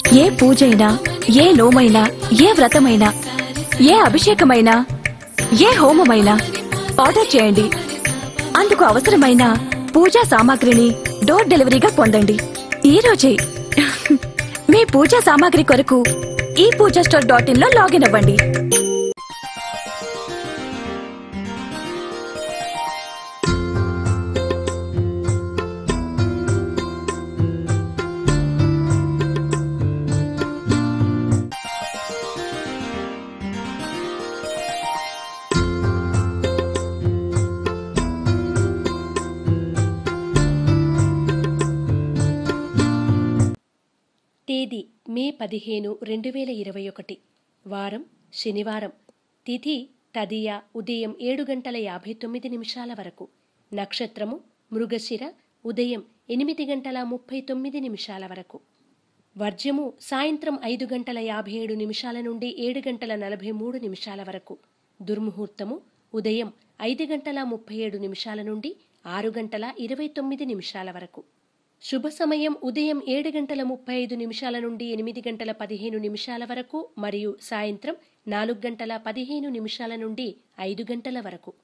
ఏ పూజైనా ఏ నోమైనా ఏ వ్రతమైనా ఏ అభిషేకమైనా ఏ హోమమైనా ఆర్డర్ చేయండి అందుకు అవసరమైన పూజా సామాగ్రిని డోర్ డెలివరీగా పొందండి ఈ రోజే మీ పూజా సామాగ్రి కొరకు ఈ పూజా స్టోర్ డాట్ ఇన్ లో లాగిన్ అవ్వండి తేదీ మే పదిహేను రెండు వేల ఇరవై ఒకటి వారం శనివారం తిథి తదియ ఉదయం ఏడు గంటల యాభై తొమ్మిది నిమిషాల వరకు నక్షత్రము మృగశిర ఉదయం ఎనిమిది గంటల ముప్పై తొమ్మిది నిమిషాల వరకు వర్జ్యము సాయంత్రం ఐదు గంటల యాభై ఏడు నిమిషాల నుండి ఏడు గంటల నలభై మూడు నిమిషాల వరకు దుర్ముహూర్తము ఉదయం ఐదు గంటల ముప్పై ఏడు నిమిషాల నుండి ఆరు గంటల ఇరవై తొమ్మిది నిమిషాల వరకు శుభ సమయం ఉదయం ఏడు గంటల ముప్పై ఐదు నిమిషాల నుండి ఎనిమిది గంటల పదిహేను నిమిషాల వరకు మరియు సాయంత్రం నాలుగు గంటల పదిహేను నిమిషాల నుండి ఐదు గంటల వరకు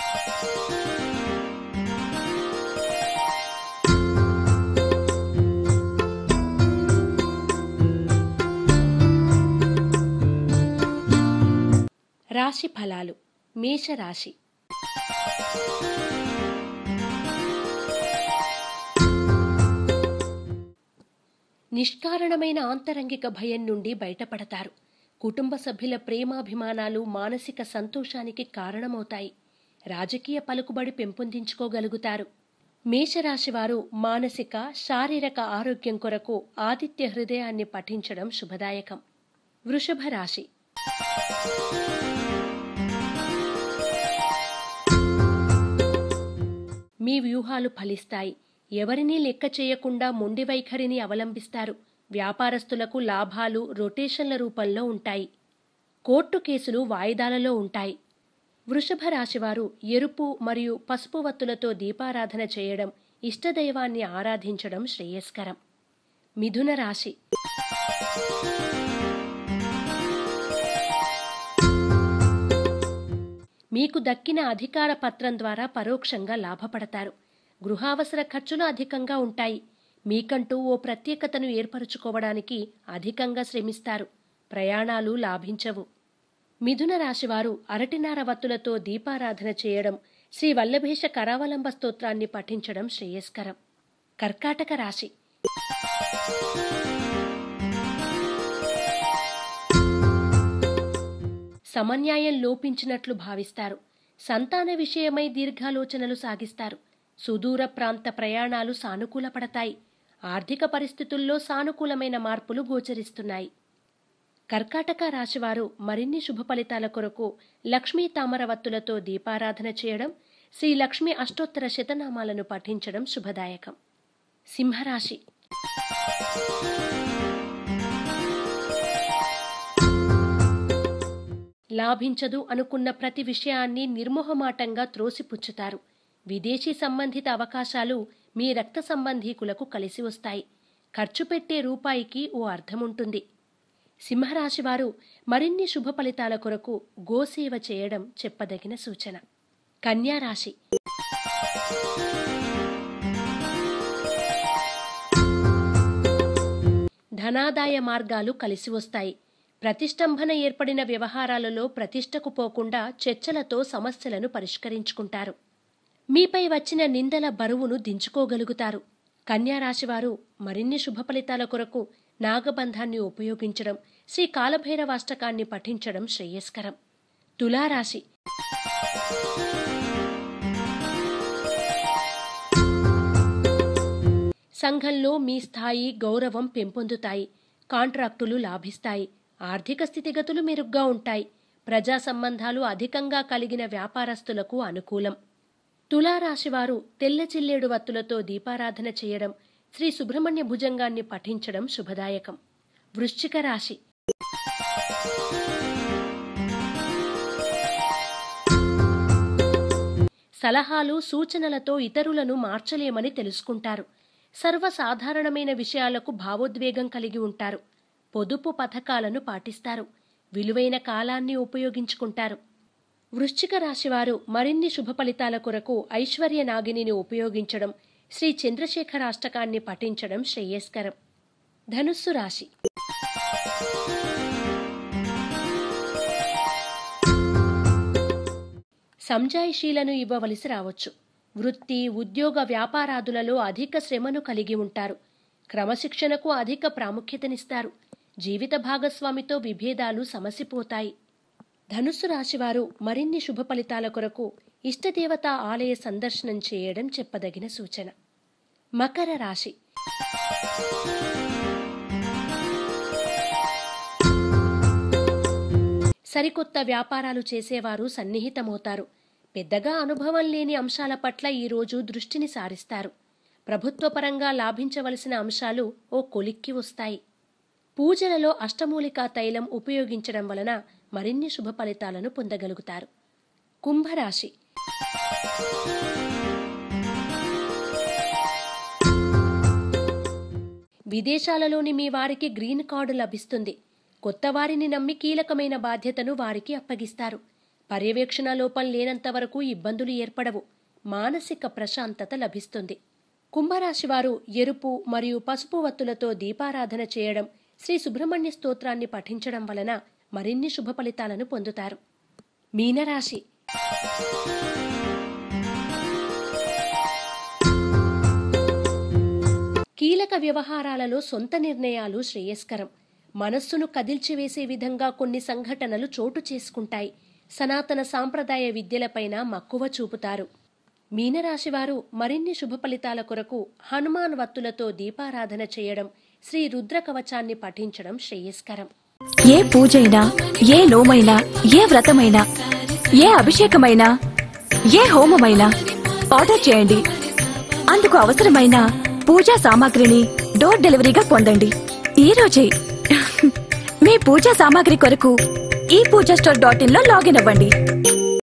రాశి ఫలాలు మేషరాశి నిష్కారణమైన ఆంతరంగిక భయం నుండి బయటపడతారు కుటుంబ సభ్యుల ప్రేమాభిమానాలు మానసిక సంతోషానికి కారణమవుతాయి రాజకీయ పలుకుబడి పెంపొందించుకోగలుగుతారు మేషరాశివారు మానసిక శారీరక ఆరోగ్యం కొరకు ఆదిత్య హృదయాన్ని పఠించడం శుభదాయకం వృషభ రాశి మీ వ్యూహాలు ఫలిస్తాయి ఎవరినీ లెక్క చేయకుండా మొండి వైఖరిని అవలంబిస్తారు వ్యాపారస్తులకు లాభాలు రొటేషన్ల రూపంలో ఉంటాయి కోర్టు కేసులు వాయిదాలలో ఉంటాయి వృషభ రాశివారు ఎరుపు మరియు పసుపు వత్తులతో దీపారాధన చేయడం ఇష్టదైవాన్ని ఆరాధించడం శ్రేయస్కరం మిథున రాశి మీకు దక్కిన అధికార పత్రం ద్వారా పరోక్షంగా లాభపడతారు గృహావసర ఖర్చులు అధికంగా ఉంటాయి మీకంటూ ఓ ప్రత్యేకతను ఏర్పరచుకోవడానికి అధికంగా శ్రమిస్తారు ప్రయాణాలు లాభించవు మిథున రాశివారు అరటినార వత్తులతో దీపారాధన చేయడం శ్రీ వల్లభేష కరావలంబ స్తోత్రాన్ని పఠించడం శ్రేయస్కరం కర్కాటక రాశి సమన్యాయం లోపించినట్లు భావిస్తారు సంతాన విషయమై దీర్ఘాలోచనలు సాగిస్తారు సుదూర ప్రాంత ప్రయాణాలు సానుకూలపడతాయి ఆర్థిక పరిస్థితుల్లో సానుకూలమైన మార్పులు గోచరిస్తున్నాయి కర్కాటక రాశివారు మరిన్ని శుభ ఫలితాల కొరకు లక్ష్మీ తామరవత్తులతో దీపారాధన చేయడం శ్రీ లక్ష్మీ అష్టోత్తర శతనామాలను పఠించడం శుభదాయకం సింహరాశి లాభించదు అనుకున్న ప్రతి విషయాన్ని నిర్మోహమాటంగా త్రోసిపుచ్చుతారు విదేశీ సంబంధిత అవకాశాలు మీ రక్త సంబంధీకులకు కలిసి వస్తాయి ఖర్చు పెట్టే రూపాయికి ఓ అర్థముంటుంది సింహరాశివారు మరిన్ని శుభ ఫలితాల కొరకు గోసేవ చేయడం చెప్పదగిన సూచన కన్యారాశి ధనాదాయ మార్గాలు కలిసి వస్తాయి ప్రతిష్టంభన ఏర్పడిన వ్యవహారాలలో ప్రతిష్టకు పోకుండా చర్చలతో సమస్యలను పరిష్కరించుకుంటారు మీపై వచ్చిన నిందల బరువును దించుకోగలుగుతారు కన్యారాశివారు మరిన్ని శుభ ఫలితాల కొరకు నాగబంధాన్ని ఉపయోగించడం శ్రీ కాలభైరవాష్టకాన్ని పఠించడం శ్రేయస్కరం తులారాశి సంఘంలో మీ స్థాయి గౌరవం పెంపొందుతాయి కాంట్రాక్టులు లాభిస్తాయి ఆర్థిక స్థితిగతులు మెరుగ్గా ఉంటాయి ప్రజా సంబంధాలు అధికంగా కలిగిన వ్యాపారస్తులకు అనుకూలం తులారాశివారు తెల్ల చిల్లేడు వత్తులతో దీపారాధన చేయడం శ్రీ సుబ్రహ్మణ్య భుజంగాన్ని పఠించడం శుభదాయకం వృశ్చిక రాశి సలహాలు సూచనలతో ఇతరులను మార్చలేమని తెలుసుకుంటారు సర్వసాధారణమైన విషయాలకు భావోద్వేగం కలిగి ఉంటారు పొదుపు పథకాలను పాటిస్తారు విలువైన కాలాన్ని ఉపయోగించుకుంటారు వృశ్చిక రాశివారు మరిన్ని శుభ ఫలితాల కొరకు ఐశ్వర్య నాగిని ఉపయోగించడం శ్రీ చంద్రశేఖరాష్టకాన్ని పఠించడం శ్రేయస్కరం ధనుస్సు రాశి సంజాయిషీలను ఇవ్వవలసి రావచ్చు వృత్తి ఉద్యోగ వ్యాపారాదులలో అధిక శ్రమను కలిగి ఉంటారు క్రమశిక్షణకు అధిక ప్రాముఖ్యతనిస్తారు జీవిత భాగస్వామితో విభేదాలు సమసిపోతాయి ధనుస్సు రాశివారు మరిన్ని శుభ ఫలితాల కొరకు ఇష్టదేవతా ఆలయ సందర్శనం చేయడం చెప్పదగిన సూచన మకర రాశి సరికొత్త వ్యాపారాలు చేసేవారు సన్నిహితమవుతారు పెద్దగా అనుభవం లేని అంశాల పట్ల ఈరోజు దృష్టిని సారిస్తారు ప్రభుత్వపరంగా లాభించవలసిన అంశాలు ఓ కొలిక్కి వస్తాయి పూజలలో అష్టమూలికా తైలం ఉపయోగించడం వలన మరిన్ని శుభ ఫలితాలను పొందగలుగుతారు కుంభరాశి విదేశాలలోని మీ వారికి గ్రీన్ కార్డు లభిస్తుంది కొత్త వారిని నమ్మి కీలకమైన బాధ్యతను వారికి అప్పగిస్తారు పర్యవేక్షణ లోపం లేనంత వరకు ఇబ్బందులు ఏర్పడవు మానసిక ప్రశాంతత లభిస్తుంది కుంభరాశి వారు ఎరుపు మరియు పసుపు వత్తులతో దీపారాధన చేయడం శ్రీ సుబ్రహ్మణ్య స్తోత్రాన్ని పఠించడం వలన మరిన్ని శుభ ఫలితాలను పొందుతారు మీనరాశి కీలక వ్యవహారాలలో సొంత నిర్ణయాలు శ్రేయస్కరం మనస్సును కదిల్చివేసే విధంగా కొన్ని సంఘటనలు చోటు చేసుకుంటాయి సనాతన సాంప్రదాయ విద్యలపైన మక్కువ చూపుతారు మీనరాశివారు మరిన్ని శుభ ఫలితాల కొరకు హనుమాన్ వత్తులతో దీపారాధన చేయడం శ్రీ రుద్ర కవచాన్ని పఠించడం శ్రేయస్కరం ఏ పూజైనా ఏ నోమైనా ఏ వ్రతమైనా ఏ అభిషేకమైనా ఏ హోమమైనా ఆర్డర్ చేయండి అందుకు అవసరమైన పూజా సామాగ్రిని డోర్ డెలివరీగా పొందండి ఈ రోజే మీ పూజా సామాగ్రి కొరకు ఈ పూజా స్టోర్ డాట్ ఇన్ లో లాగిన్ అవ్వండి